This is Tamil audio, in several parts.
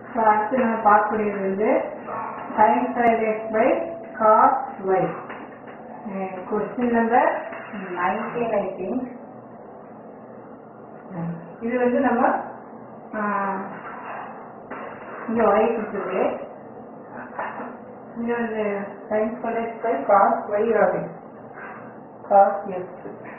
ஸோ அடுத்து நம்ம பார்க்கக்கூடியது வந்து sin square x by cos y question number nineteen I think இது வந்து நம்ம ஆஹ், இங்க y கொடுத்துருக்கு இங்க வந்து sin square x by cos y ஆகும் cos x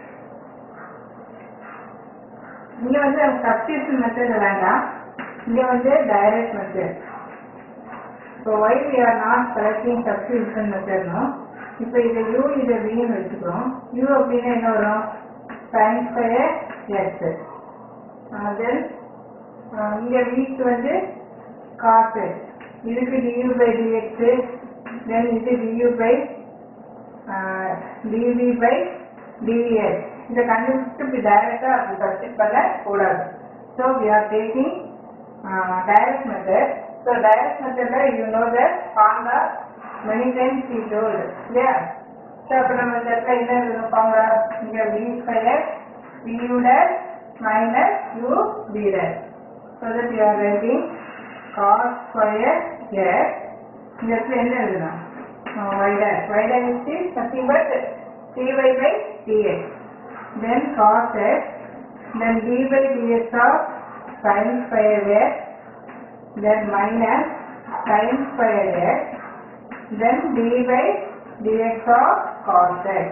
இங்க வந்து சப்ஸ்டியூஷன் மெத்தட் வேண்டாம் இங்க வந்து direct method so why we are not selecting substitution மெத்தட்னோ இப்போ இதை யூ இதை வின்னு வச்சுக்கிறோம் யூ அப்படின்னா என்ன வரும் சைன் ஸ்கொயர் எக்ஸ் தென் இங்க விக்கு வந்து காசு இதுக்கு டியூ பை டிஎக்ஸு தென் இது d u by d v by d s இந்த கண்டுபிடிச்சு இப்படி டைரக்டா அப்படி சப்ஸ்டிட் பண்ண கூடாது so we are taking direct method so direct மெத்தட்ல you know the formula many times you told இல்லையா ஸோ அப்போ நம்ம இந்த இடத்துல என்ன எழுதணும் ஃபார்முலா இங்கே v square v dash minus u d dash so that you are writing cos square s இந்த இடத்துல என்ன எழுதணும் y dash y dash is nothing but dy by dx then cos x then d by dx of sin square x then minus sin square x then d by dx of cos x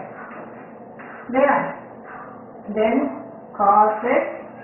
there then cos x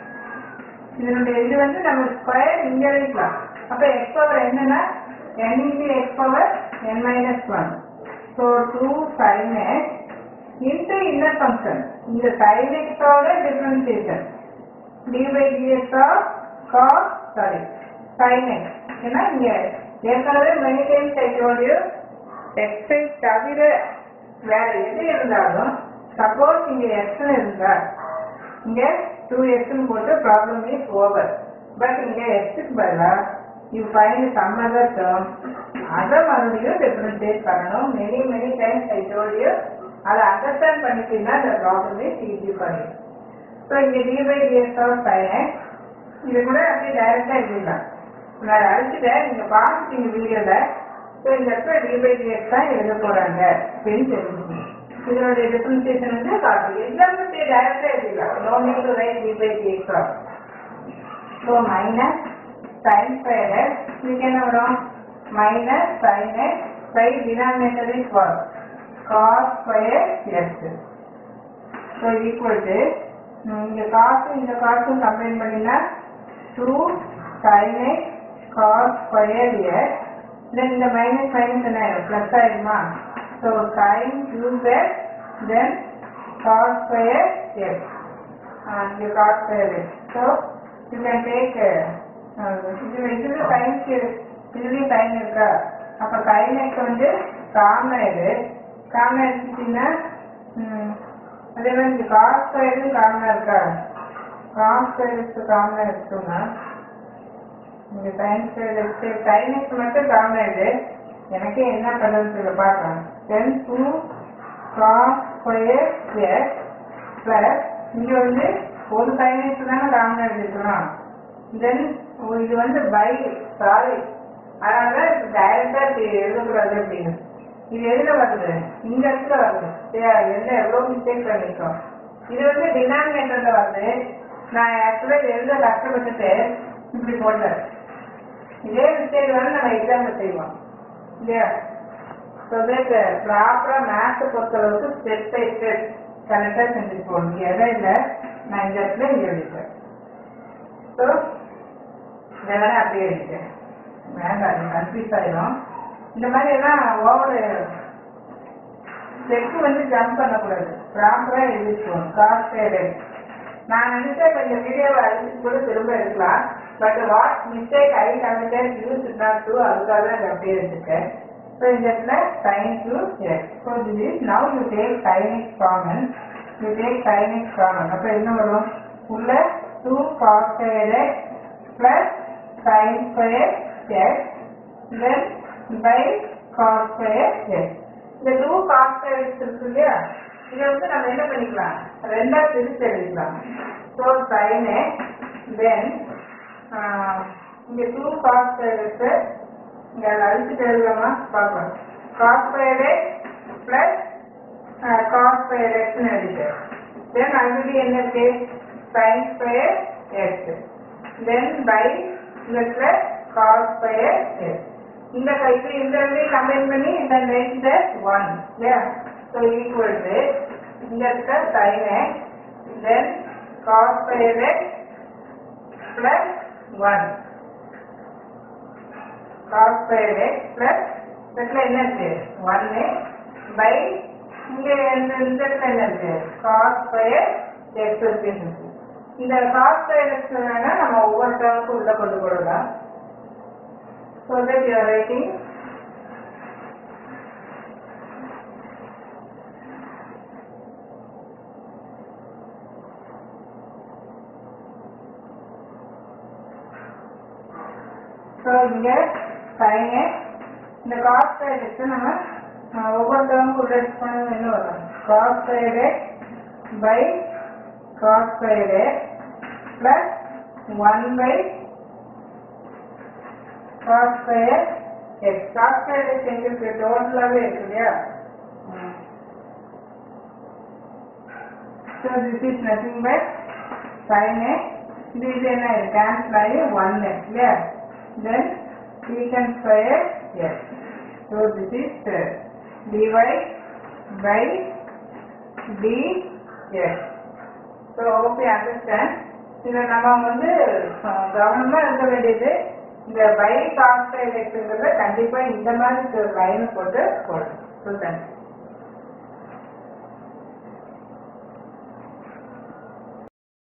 இதனுடைய இது வந்து நம்ம ஸ்கொயர் இங்க வைக்கலாம் அப்ப எக்ஸ் பவர் என்னன்னா n into x power n minus one so two sine x into inner function இந்த சைன் எக்ஸோட differentiation d by d x of cos sorry sine x ஏன்னா இங்க ஏற்கனவே many times I told you எக்ஸை தவிர வேற எது இருந்தாலும் சப்போஸ் இங்க எக்ஸ் இருந்தா இங்க டூ எக்ஸ்னு போட்டு ப்ராப்ளம் இஸ் ஓவர் பட் இங்க எக்ஸுக்கு பதிலா you find some other term அதை மறுபடியும் டிஃபரன்ஷியேட் பண்ணணும் many many times I told you அதை அண்டர்ஸ்டாண்ட் பண்ணிட்டீங்கன்னா இந்த ப்ராப்ளம் இஸ் ஈஸி பண்ணி ஸோ இங்க d by d s of sine இது கூட அப்படியே டைரக்டா எழுதிடலாம் நான் அழைச்சிட்டேன் நீங்க பார்த்துட்டீங்க வீடியோல ஸோ இந்த இடத்துல டி பை டிஎஸ் தான் எழுத போறாங்க அப்படின்னு தெரிஞ்சுக்கணும் இதனுடைய டிஃபரன்சியேஷன் வந்து காட்டு எக்ஸாம்பிள் டைரக்டா எழுதிடலாம் no need to write d by d s of so minus sine square x இதுக்கு என்ன வரும் minus sine x by denominator is what cos square x so equal to இங்க காசும் இந்த காசும் கம்பைன் பண்ணினா two sine x cos square x then இந்த மைனஸ் மைனஸ் என்ன ஆயிடும் ப்ளஸ் ஆயிடுமா so sine cube x then cos square x இங்கே cos square x so you can take இது இதுல சைன்ஸ்க்கு இதுலயும் சைன் இருக்கா அப்ப சைன் எக்ஸ் வந்து காமன் இது காமன் எடுத்துட்டீங்கன்னா ம், அதே மாதிரி இந்த காஸ் ஸ்கொயரும் காமனா இருக்கா காஸ் ஸ்கொயருக்கு காமனா இருக்குன்னா இங்க சைன் ஸ்கொயர் இருக்கு சைன் எக்ஸ் மட்டும் காமன் இது எனக்கே என்ன பண்ணுறது சொல்ல பார்க்கலாம் then two cos square x plus இங்க வந்து ஒரு சைன் எக்ஸ் தானே காமனா எடுத்துக்கலாம் தென் இது வந்து பை சாரி அதனால டைரக்டா எழுதக்கூடாது அப்படின்னு இது எதுல வருது இந்த இடத்துல வருது சரியா எந்த எவ்வளவு மிஸ்டேக் பண்ணிருக்கோம் இது வந்து டினாமினேட்டர்ல வருது நான் ஆக்சுவலா இது எழுத கஷ்டப்பட்டுட்டு இப்படி போட்டேன் இதே மிஸ்டேக் வந்து நம்ம எக்ஸாம்ல செய்வோம் இல்லையா ஸோ தட் ப்ராப்பரா மேத்ஸை பொறுத்தளவுக்கு ஸ்டெப் பை ஸ்டெப் கரெக்டாக செஞ்சுட்டு போகணும் இடையில நான் இந்த இடத்துல இங்கே எழுதிட்டேன் ஸோ இதை வேணா அப்படியே எழுதிட்டேன் வேண்டாம் அது கன்ஃபியூஸ் ஆயிடும் இந்த மாதிரி எல்லாம் ஓவர் ஸ்டெப் வந்து ஜம்ப் பண்ணக்கூடாது ப்ராப்பரா எழுதிக்கணும் காஸ் பேரட் நான் நினைச்சேன் இப்ப இந்த வீடியோவை அழிச்சு கூட திரும்ப எடுக்கலாம் but what mistake I committed use not to அதுக்காக தான் இதை அப்படியே எடுத்துருக்கேன் ஸோ இந்த இடத்துல sine two x so this is now you take sine x common you take sine x common அப்போ என்ன வரும் உள்ள two cos square x plus sine square x then by cos square x இந்த டூ காஸ் ஸ்கொயர் எக்ஸ் இருக்கு இல்லையா இதை வந்து நம்ம என்ன பண்ணிக்கலாம் ரெண்டா பிரித்து எழுதிக்கலாம் ஸோ சைன் எக்ஸ் தென் இங்க டூ காஸ் ஸ்கொயர் எக்ஸ் இங்க அதை அழிச்சுட்டு எழுதலாமா பார்க்கலாம் cos square x plus cos square எக்ஸ்னு எழுதிட்டு தென் ஆல்ரெடி என்ன இருக்கு sine square x then by இந்த பிளஸ் காஸ் ஸ்கொயர் எக்ஸ் இந்த கைக்கு இந்த ரெண்டையும் கம்பைன் பண்ணி இந்த நெக்ஸ்ட் ஒன் இல்லையா ஸோ ஈக்குவல் டு இந்த இருக்க sine x then cos square x plus one cos square x plus இதுல என்ன இருக்கு ஒன்னு பை இங்க இந்த இந்த இடத்துல என்ன இருக்கு காஸ் ஸ்கொயர் எக்ஸ் இருக்கு இந்த காஸ் ஸ்கொயர் எக்ஸ் வேணா நம்ம ஒவ்வொரு டேர்முக்கும் உள்ள கொண்டு போடலாம் so that you are writing so இங்க sin x இந்த cos square x நம்ம அஹ், ஒவ்வொரு டேர்முக்கு உள்ள பண்ணணும் என்ன வரும் cos square x by cos square x plus 1 by cos square x cos square x எங்க இருக்கு டோட்டலாவே இருக்கு இல்லையா so this is nothing but sin x இது இது என்ன கேன்சல் ஆகி 1 x இல்லையா then secant square x so this is uh, dy by dx so hope you understand இதை நம்ம வந்து அஹ், கவனமா இருக்க வேண்டியது இந்த பை காஸ்ட் எலக்ட்ங்கிறத கண்டிப்பா இந்த மாதிரி லைன் போட்டு போடணும் So, thank you.